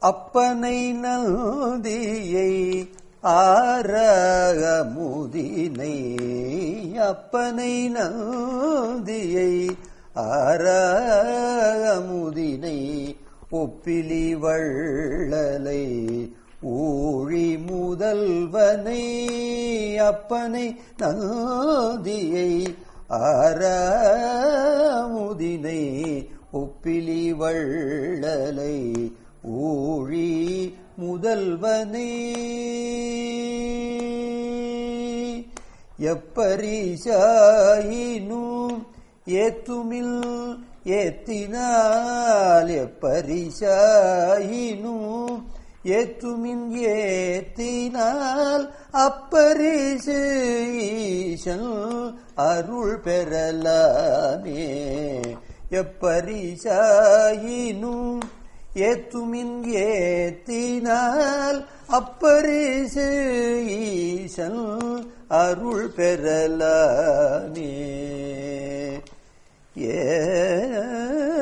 அப்பனை நந்தியை ஆரமுதினை அப்பனை நந்தியை ஆரமுதினை ஒப்பிலி வள்ளலை ஊழி முதல்வனை அப்பனை நந்தியை ஆரமுதினை ஒப்பிலி வள்ளலை ஊழி முதல்வனே எப்பரிசாயினும் ஏத்துமில் ஏத்தினால் எப்பரிசாயினும் ஏத்துமின் ஏத்தினால் அப்பரிசு ஈசன் அருள் பெறலாமே எப்பரிசாயினும் ஏத்துமின் ஏத்தினால் அப்பரிசு ஈசன் அருள் பெறலாமே ஏ